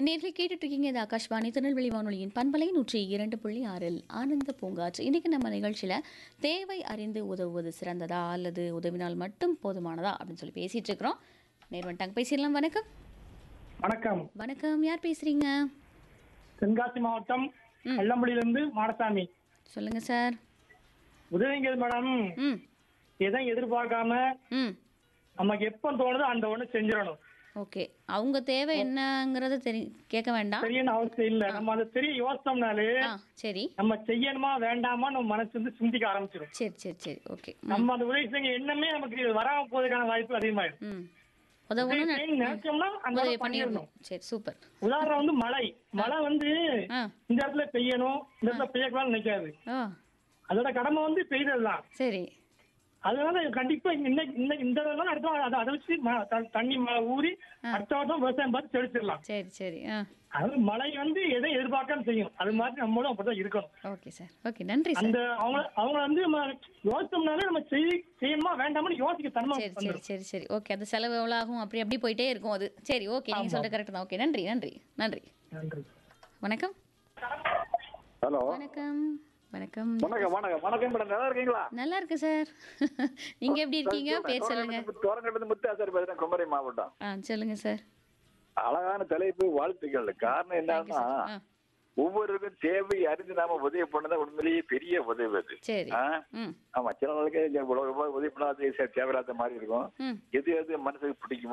நேர்களை கேட்டுட்டு இருக்கீங்க இது ஆகாஷ்வாணி திருநெல்வேலி வானொலியின் பண்பலை நூற்றி இரண்டு புள்ளி ஆறில் ஆனந்த பூங்காற்று இன்னைக்கு நம்ம நிகழ்ச்சியில் தேவை அறிந்து உதவுவது சிறந்ததா அல்லது உதவினால் மட்டும் போதுமானதா அப்படின்னு சொல்லி பேசிட்டு இருக்கிறோம் நேர் வந்துட்டாங்க பேசிடலாம் வணக்கம் வணக்கம் வணக்கம் யார் பேசுறீங்க தென்காசி மாவட்டம் கள்ளம்பள்ளியிலிருந்து மாடசாமி சொல்லுங்க சார் உதவிங்கிறது மேடம் ம் எதையும் எதிர்பார்க்காம ம் நமக்கு எப்ப தோணுதோ அந்த ஒண்ணு செஞ்சிடணும் ஓகே அவங்க தேவை என்னங்கிறத தெரி கேட்க வேண்டாம் தெரியணும் அவசியம் இல்ல நம்ம அதை தெரிய யோசிச்சோம்னாலே ஆ சரி நம்ம செய்யணுமா வேண்டாமா நம்ம மனசு வந்து சிந்திக்க ஆரம்பிச்சிடும் சரி சரி சரி ஓகே நம்ம அந்த உதவி செய்ய எண்ணமே நமக்கு வராம போவதற்கான வாய்ப்பு அதிகமாயிடும் ம் உதவணும்னு உதவி செய்யணும்னு நினைச்சோம்னா அந்த உதவி வேலை பண்ணிடணும் பண்ணிடணும் சரி சூப்பர் உதாரணம் வந்து மழை மழை வந்து ஆ இந்த இடத்துல பெய்யணும் இந்த இடத்துல பெய்யக்கூடாதுன்னு நினைக்காது ஓ அதோட கடமை வந்து பெய்ததுதான் சரி அதனால கண்டிப்பா இன்னைக்கு இன்னைக்கு இந்த தடவை அடுத்த வாரம் அதை அதை வச்சு ம- த- தண்ணி ம- ஊறி அடுத்த வருஷம் விவசாயம் பார்த்து செலுத்திடலாம் சரி சரி ஆ அது மழை வந்து எதை எதிர்பார்க்காம செய்யும் அது மாதிரி நம்மளும் அப்படிதான் இருக்கணும் ஓகே சார் ஓகே நன்றி சார் அந்த அவங்க அவங்க வந்து நம்ம யோசிச்சோம்னாலே நம்ம செய் செய்யணுமா வேண்டாமான்னு யோசிக்க தன்மை சரி சரி வந்துடும் சரி சரி ஓகே அது செலவு எவ்வளோ ஆகும் அப்படி அப்படி போயிட்டே இருக்கும் அது சரி ஓகே நீங்கள் சொல்கிற கரெக்ட் தான் ஓகே நன்றி நன்றி நன்றி நன்றி வணக்கம் ஹலோ வணக்கம் வணக்கம் வணக்கம் வணக்கம் வணக்கம் மேடம் நல்லா இருக்கீங்களா நல்லா இருக்கு சார் நீங்கள் எப்படி இருக்கீங்க பேர் சொல்லுங்க தோரங்கட்டு முத்தாசர் பேசுறேன் குமரி மாவட்டம் ஆ சொல்லுங்க சார் அழகான தலைப்பு வாழ்த்துக்கள் காரணம் தேங்க்யூ என்னன்னா சார் ஆ ஒவ்வொருவருக்கும் தேவை அறிந்து நாம உதவி பண்ணதான் உண்மையிலேயே பெரிய உதவி அது சரி ஆ? ம் ஆமா சில நாளுக்கு இவ்வளவு ரூபாய் உதவி பண்ணாது தேவையில்லாத மாதிரி இருக்கும் ம் எது எது மனசுக்கு பிடிக்குமோ